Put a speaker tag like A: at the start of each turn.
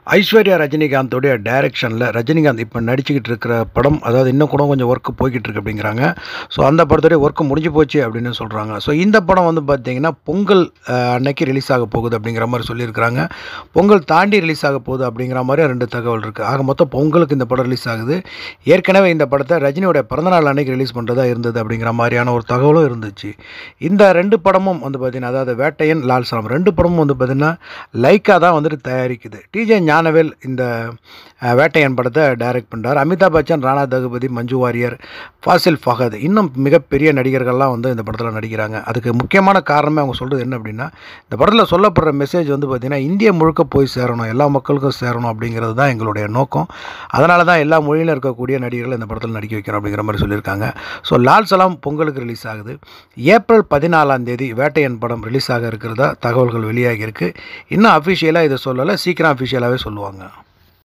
A: ஐஸ்வர்யா ரஜினிகாந்தோடைய டைரக்ஷனில் ரஜினிகாந்த் இப்போ நடிச்சுக்கிட்டு இருக்கிற படம் அதாவது இன்னும் கூட கொஞ்சம் ஒர்க்கு போய்கிட்டு இருக்கு அப்படிங்கிறாங்க ஸோ அந்த படத்துடைய ஒர்க்கு முடிஞ்சு போச்சு அப்படின்னு சொல்கிறாங்க ஸோ இந்த படம் வந்து பார்த்தீங்கன்னா பொங்கல் அஹ், அன்னைக்கு ரிலீஸ் ஆக போகுது அப்படிங்கிற மாதிரி சொல்லியிருக்கிறாங்க பொங்கல் தாண்டி ரிலீஸ் ஆக போகுது அப்படிங்கிற மாதிரி ரெண்டு தகவல் இருக்குது ஆக மொத்தம் பொங்கலுக்கு இந்த படம் ரிலீஸ் ஆகுது ஏற்கனவே இந்த படத்தை ரஜினியோட பிறந்தநாள் அன்னைக்கு ரிலீஸ் பண்ணுறதா இருந்தது அப்படிங்கிற மாதிரியான ஒரு தகவலும் இருந்துச்சு இந்த ரெண்டு படமும் வந்து பார்த்தீங்கன்னா அதாவது வேட்டையன் லால் சலாம் ரெண்டு படமும் வந்து பார்த்தீங்கன்னா லைக்கா தான் வந்துட்டு தயாரிக்குது டிஜே ஞானவேல் இந்த அஹ், வேட்டையன் படத்தை டைரக்ட் பண்ணுறார் அமிதாப் பச்சன் ராணா தகுபதி மஞ்சு வாரியர் ஃபாசில் ஃபஹத் இன்னும் மிகப்பெரிய நடிகர்கள்லாம் வந்து இந்த படத்தில் நடிக்கிறாங்க அதுக்கு முக்கியமான காரணமே அவங்க சொல்கிறது என்ன அப்படின்னா இந்த படத்தில் சொல்லப்படுற மெசேஜ் வந்து பார்த்திங்கன்னா இந்தியா முழுக்க போய் சேரணும் எல்லா மக்களுக்கும் சேரணும் அப்படிங்கிறது தான் எங்களுடைய நோக்கம் அதனால தான் எல்லா மொழியிலும் இருக்கக்கூடிய நடிகர்கள் இந்த படத்தில் நடிக்க வைக்கிறோம் அப்படிங்கிற மாதிரி சொல்லியிருக்காங்க ஸோ லால் சலாம் பொங்கலுக்கு ரிலீஸ் ஆகுது ஏப்ரல் பதினாலாம் தேதி வேட்டையன் படம் ரிலீஸ் ஆக இருக்கிறதா தகவல்கள் வெளியாகி இருக்கு இன்னும் அஃபிஷியலாக இதை சொல்லலை சீக்கிரம் அஃபிஷியலாகவே சொல்லுவாங்க